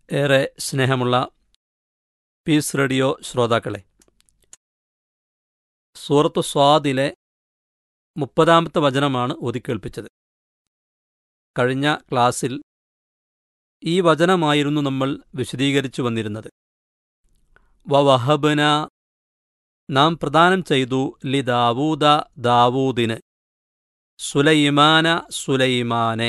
ഏറെ സ്നേഹമുള്ള piece radio ശ്രോതാക്കളെ സൂറത്ത് സ്വാദിലെ മുപ്പതാമത്തെ വചനമാണ് ഓതിക്കേൾപ്പിച്ചത് കഴിഞ്ഞ ക്ലാസ്സിൽ ഈ വചനമായിരുന്നു നമ്മൾ വിശദീകരിച്ചു വന്നിരുന്നത് വവഹബന നാം പ്രദാനം ചെയ്തു ലി ദാവൂദ ദാവൂദിന് സുലൈമാന സുലൈമാനെ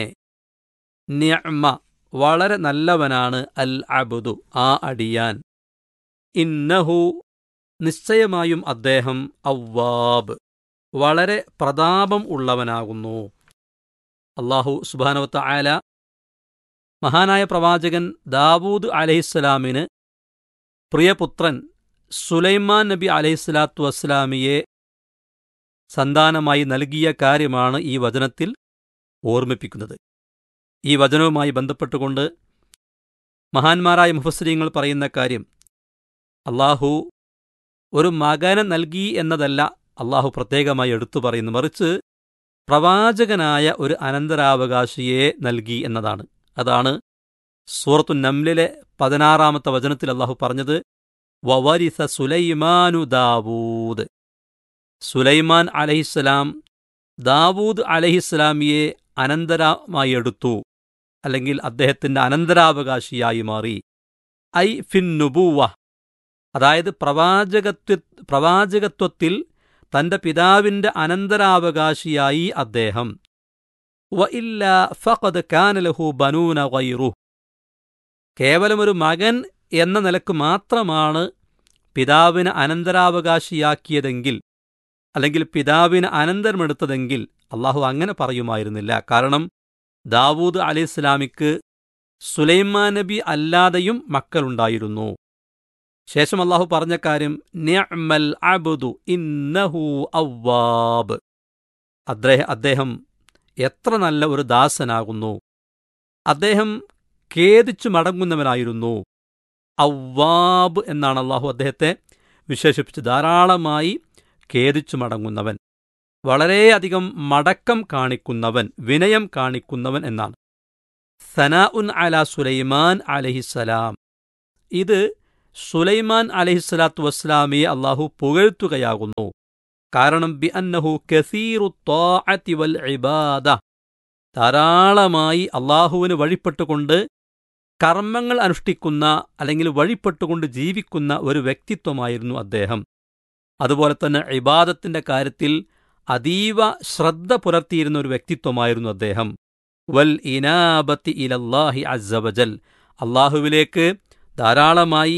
നിഅ്മ വളരെ നല്ലവനാണ് അൽ അബുദു ആ അടിയാൻ ഇന്നഹു നിശ്ചയമായും അദ്ദേഹം അവ്വാബ് വളരെ പ്രതാപം ഉള്ളവനാകുന്നു അള്ളാഹു സുബാനവത്ത ആല മഹാനായ പ്രവാചകൻ ദാവൂദ് അലഹിസ്സലാമിന് പ്രിയപുത്രൻ സുലൈമാൻ നബി അലൈഹിസ്സലാത്തു വസ്സലാമിയെ സന്താനമായി നൽകിയ കാര്യമാണ് ഈ വചനത്തിൽ ഓർമ്മിപ്പിക്കുന്നത് ഈ വചനവുമായി ബന്ധപ്പെട്ടുകൊണ്ട് മഹാന്മാരായ മുഫസ്രീങ്ങൾ പറയുന്ന കാര്യം അള്ളാഹു ഒരു മകനെ നൽകി എന്നതല്ല അള്ളാഹു പ്രത്യേകമായി എടുത്തു പറയുന്നു മറിച്ച് പ്രവാചകനായ ഒരു അനന്തരാവകാശിയെ നൽകി എന്നതാണ് അതാണ് സൂറത്തു നംലിലെ പതിനാറാമത്തെ വചനത്തിൽ അള്ളാഹു പറഞ്ഞത് വവരിസ സുലൈമാനു ദാവൂദ് സുലൈമാൻ അലഹിസ്സലാം ദാവൂദ് അലഹിസ്സലാമിയെ അനന്തരമായി എടുത്തു അല്ലെങ്കിൽ അദ്ദേഹത്തിന്റെ അനന്തരാവകാശിയായി മാറി ഐ ഫിൻ നുബൂവ അതായത് പ്രവാചകത്വ പ്രവാചകത്വത്തിൽ തന്റെ പിതാവിന്റെ അനന്തരാവകാശിയായി അദ്ദേഹം വ ഇല്ല ഫഖദ് കാനലഹു ബനൂന ഗൈറു കേവലമൊരു മകൻ എന്ന നിലക്ക് മാത്രമാണ് പിതാവിന് അനന്തരാവകാശിയാക്കിയതെങ്കിൽ അല്ലെങ്കിൽ പിതാവിന് അനന്തരമെടുത്തതെങ്കിൽ അള്ളാഹു അങ്ങനെ പറയുമായിരുന്നില്ല കാരണം ദാവൂദ് അലി ഇസ്ലാമിക്ക് സുലൈമാൻ നബി അല്ലാതെയും മക്കളുണ്ടായിരുന്നു ശേഷം അള്ളാഹു പറഞ്ഞ കാര്യം നിഅ്മൽ അബ്ദു ഇന്നഹു അവ്വാബ് അദ്ദേഹം അദ്ദേഹം എത്ര നല്ല ഒരു ദാസനാകുന്നു അദ്ദേഹം ഖേദിച്ചു മടങ്ങുന്നവനായിരുന്നു അവ്വാബ് എന്നാണ് അള്ളാഹു അദ്ദേഹത്തെ വിശേഷിപ്പിച്ച് ധാരാളമായി ഖേദിച്ചു മടങ്ങുന്നവൻ വളരെയധികം മടക്കം കാണിക്കുന്നവൻ വിനയം കാണിക്കുന്നവൻ എന്നാണ് സനാ ഉൻ അല സുലൈമാൻ അലഹിസലാം ഇത് സുലൈമാൻ അലഹിസ്സലാത്തു വസ്സലാമിയെ അള്ളാഹു പുകഴ്ത്തുകയാകുന്നു കാരണം ബി അന്നഹു കസീറു ത്വാഅത്തി വൽ ഇബാദ ധാരാളമായി അള്ളാഹുവിന് വഴിപ്പെട്ടുകൊണ്ട് കർമ്മങ്ങൾ അനുഷ്ഠിക്കുന്ന അല്ലെങ്കിൽ വഴിപ്പെട്ടുകൊണ്ട് ജീവിക്കുന്ന ഒരു വ്യക്തിത്വമായിരുന്നു അദ്ദേഹം അതുപോലെ തന്നെ ഇബാദത്തിന്റെ കാര്യത്തിൽ അതീവ ശ്രദ്ധ പുലർത്തിയിരുന്ന ഒരു വ്യക്തിത്വമായിരുന്നു അദ്ദേഹം വൽ ഇനാബത്തി ഇലല്ലാഹി അസ്സവജൽ അള്ളാഹുവിലേക്ക് ധാരാളമായി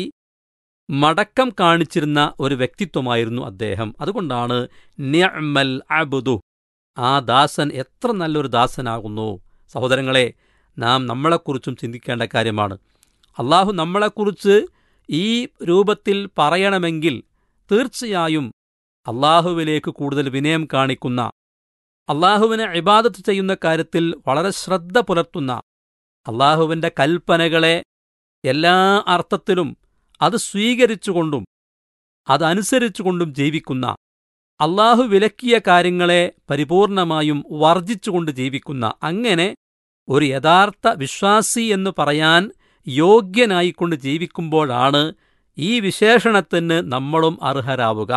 മടക്കം കാണിച്ചിരുന്ന ഒരു വ്യക്തിത്വമായിരുന്നു അദ്ദേഹം അതുകൊണ്ടാണ് നിഅ്മൽ അബുദു ആ ദാസൻ എത്ര നല്ലൊരു ദാസനാകുന്നു സഹോദരങ്ങളെ നാം നമ്മളെക്കുറിച്ചും ചിന്തിക്കേണ്ട കാര്യമാണ് അള്ളാഹു നമ്മളെക്കുറിച്ച് ഈ രൂപത്തിൽ പറയണമെങ്കിൽ തീർച്ചയായും അള്ളാഹുവിലേക്ക് കൂടുതൽ വിനയം കാണിക്കുന്ന അള്ളാഹുവിനെ ഇബാദത്ത് ചെയ്യുന്ന കാര്യത്തിൽ വളരെ ശ്രദ്ധ പുലർത്തുന്ന അള്ളാഹുവിന്റെ കൽപ്പനകളെ എല്ലാ അർത്ഥത്തിലും അത് സ്വീകരിച്ചുകൊണ്ടും അതനുസരിച്ചുകൊണ്ടും ജീവിക്കുന്ന അള്ളാഹു വിലക്കിയ കാര്യങ്ങളെ പരിപൂർണമായും വർജിച്ചുകൊണ്ട് ജീവിക്കുന്ന അങ്ങനെ ഒരു യഥാർത്ഥ വിശ്വാസി എന്ന് പറയാൻ യോഗ്യനായിക്കൊണ്ട് ജീവിക്കുമ്പോഴാണ് ഈ വിശേഷണത്തിന് നമ്മളും അർഹരാവുക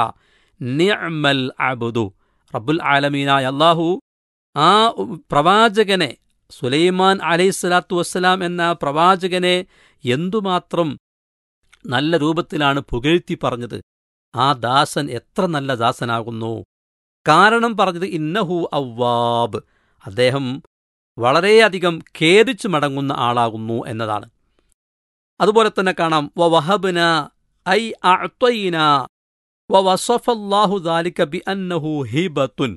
നിഅ്മൽ അബുദു റബ്ബുൽ ആലമീനായ അള്ളാഹു ആ പ്രവാചകനെ സുലൈമാൻ അലൈഹിസ്സലാത്തു വസ്സലാം എന്ന പ്രവാചകനെ എന്തുമാത്രം നല്ല രൂപത്തിലാണ് പുകഴ്ത്തി പറഞ്ഞത് ആ ദാസൻ എത്ര നല്ല ദാസനാകുന്നു കാരണം പറഞ്ഞത് ഇന്നഹു അവ്വാബ് അദ്ദേഹം വളരെയധികം ഖേദിച്ചു മടങ്ങുന്ന ആളാകുന്നു എന്നതാണ് അതുപോലെ തന്നെ കാണാം വ വഹബന ഐ അഅ്തൈന വ വസഫല്ലാഹു ദാലിക ബി അന്നഹു ഹിബത്തുൻ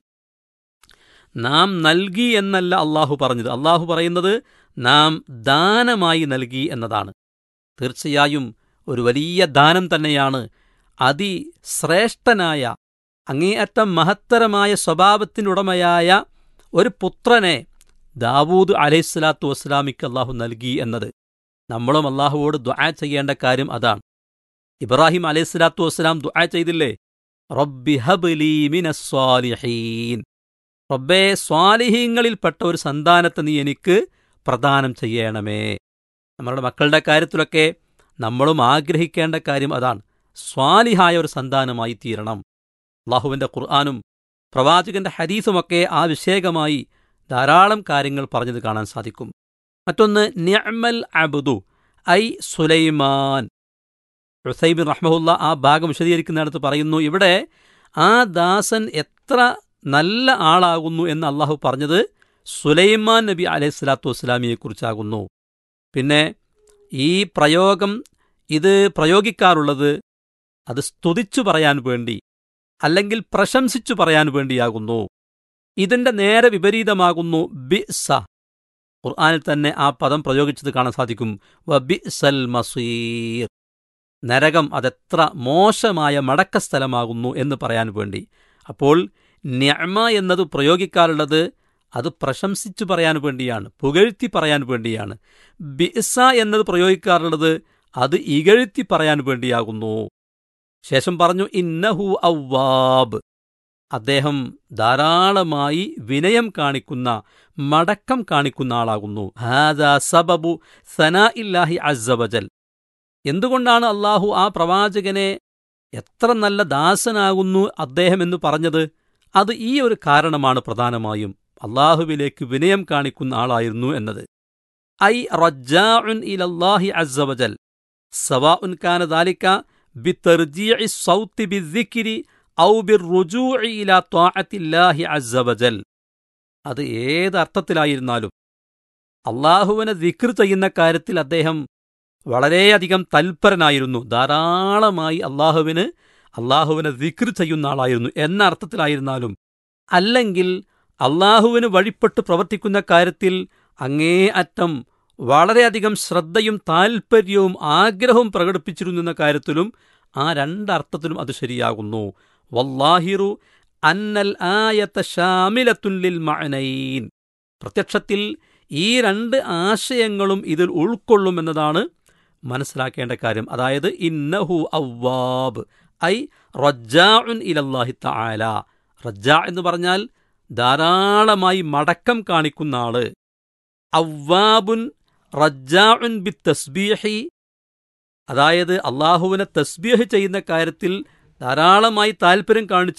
നാം നൽകി എന്നല്ല അള്ളാഹു പറഞ്ഞത് അള്ളാഹു പറയുന്നത് നാം ദാനമായി നൽകി എന്നതാണ് തീർച്ചയായും ഒരു വലിയ ദാനം തന്നെയാണ് അതിശ്രേഷ്ഠനായ അങ്ങേയറ്റം മഹത്തരമായ സ്വഭാവത്തിനുടമയായ ഒരു പുത്രനെ ദാവൂദ് അലൈഹിസ്സലാത്തു വസ്സലാമിക്ക് അള്ളാഹു നൽകി എന്നത് നമ്മളും അള്ളാഹുവോട് ദുആ ചെയ്യേണ്ട കാര്യം അതാണ് ഇബ്രാഹിം അലൈഹിസ്സലാത്തു വസ്സലാം ദുആ ചെയ്തില്ലേ റബ്ബി ഹബ്ലി മിനസ്സാലിഹീൻ റബ്ബേ സ്വാലിഹീങ്ങളിൽപ്പെട്ട ഒരു സന്താനത്തെ നീ എനിക്ക് പ്രദാനം ചെയ്യണമേ നമ്മളുടെ മക്കളുടെ കാര്യത്തിലൊക്കെ നമ്മളും ആഗ്രഹിക്കേണ്ട കാര്യം അതാണ് സ്വാലിഹായ ഒരു സന്താനമായി തീരണം അള്ളാഹുവിൻ്റെ ഖുർആാനും പ്രവാചകന്റെ ഹദീസുമൊക്കെ ആ വിഷയകമായി ധാരാളം കാര്യങ്ങൾ പറഞ്ഞത് കാണാൻ സാധിക്കും മറ്റൊന്ന് നിഅമൽ അബുദു ഐ സുലൈമാൻ ഹുസൈബിൻ റഹ്മഹുല്ല ആ ഭാഗം വിശദീകരിക്കുന്നിടത്ത് പറയുന്നു ഇവിടെ ആ ദാസൻ എത്ര നല്ല ആളാകുന്നു എന്ന് അള്ളാഹു പറഞ്ഞത് സുലൈമാൻ നബി അലൈഹി സ്വലാത്തു വസ്സലാമിയെക്കുറിച്ചാകുന്നു പിന്നെ ഈ പ്രയോഗം ഇത് പ്രയോഗിക്കാറുള്ളത് അത് സ്തുതിച്ചു പറയാൻ വേണ്ടി അല്ലെങ്കിൽ പ്രശംസിച്ചു പറയാൻ വേണ്ടിയാകുന്നു ഇതിന്റെ നേരെ വിപരീതമാകുന്നു ബിസ ഖുർആനിൽ തന്നെ ആ പദം പ്രയോഗിച്ചത് കാണാൻ സാധിക്കും വ ബിസൽ മസീർ നരകം അതെത്ര മോശമായ മടക്ക സ്ഥലമാകുന്നു എന്ന് പറയാൻ വേണ്ടി അപ്പോൾ ന്യമ എന്നത് പ്രയോഗിക്കാറുള്ളത് അത് പ്രശംസിച്ചു പറയാൻ വേണ്ടിയാണ് പുകഴ്ത്തി പറയാൻ വേണ്ടിയാണ് ബിസ എന്നത് പ്രയോഗിക്കാറുള്ളത് അത് ഇകഴ്ത്തി പറയാൻ വേണ്ടിയാകുന്നു ശേഷം പറഞ്ഞു ഇന്നഹു ഔവാബ് അദ്ദേഹം ധാരാളമായി വിനയം കാണിക്കുന്ന മടക്കം കാണിക്കുന്ന ആളാകുന്നു ഹാദാ സബബു സനാ ഇല്ലാഹി അസവജൽ എന്തുകൊണ്ടാണ് അള്ളാഹു ആ പ്രവാചകനെ എത്ര നല്ല ദാസനാകുന്നു അദ്ദേഹം എന്ന് പറഞ്ഞത് അത് ഈ ഒരു കാരണമാണ് പ്രധാനമായും അള്ളാഹുവിലേക്ക് വിനയം കാണിക്കുന്ന ആളായിരുന്നു എന്നത് ഐ റജ്ജാഉൻ ഇലല്ലാഹി അസ്സവജൽ സവാഉൻ കാന ദാലിക ബിതർജീഇ സൗത്തി ബിദ്ദിക്രി ഔ ബിർറുജൂഇ ഇലാ ത്വാഅത്തില്ലാഹി അസ്സവജൽ അത് ഏത് അർത്ഥത്തിലായിരുന്നാലും അള്ളാഹുവിനെ ദിക്ർ ചെയ്യുന്ന കാര്യത്തിൽ അദ്ദേഹം വളരെയധികം തൽപരനായിരുന്നു ധാരാളമായി അള്ളാഹുവിന് അള്ളാഹുവിനെ ദിക്ർ ചെയ്യുന്ന ആളായിരുന്നു എന്ന അർത്ഥത്തിലായിരുന്നാലും അല്ലെങ്കിൽ അള്ളാഹുവിന് വഴിപ്പെട്ട് പ്രവർത്തിക്കുന്ന കാര്യത്തിൽ അങ്ങേ അറ്റം വളരെയധികം ശ്രദ്ധയും താൽപ്പര്യവും ആഗ്രഹവും പ്രകടിപ്പിച്ചിരുന്നു എന്ന കാര്യത്തിലും ആ രണ്ടർത്ഥത്തിലും അത് ശരിയാകുന്നു വല്ലാഹിറു അന്നൽ ആയത്ത ഷാമിലത്തുല്ലിൽ മഅനൈൻ പ്രത്യക്ഷത്തിൽ ഈ രണ്ട് ആശയങ്ങളും ഇതിൽ ഉൾക്കൊള്ളുമെന്നതാണ് മനസ്സിലാക്കേണ്ട കാര്യം അതായത് ഇന്നഹു അവ്വാബ് ഐ റജ്ജാഉൻ ഇലല്ലാഹി തആല റജ്ജാ എന്ന് പറഞ്ഞാൽ ധാരാളമായി മടക്കം കാണിക്കുന്ന ആള് അവ്വാബുൻ റജ്ജാഉൻ ബി തസ്ബീഹി അതായത് അള്ളാഹുവിനെ തസ്ബീഹ് ചെയ്യുന്ന കാര്യത്തിൽ ധാരാളമായി താല്പര്യം കാണിച്ചു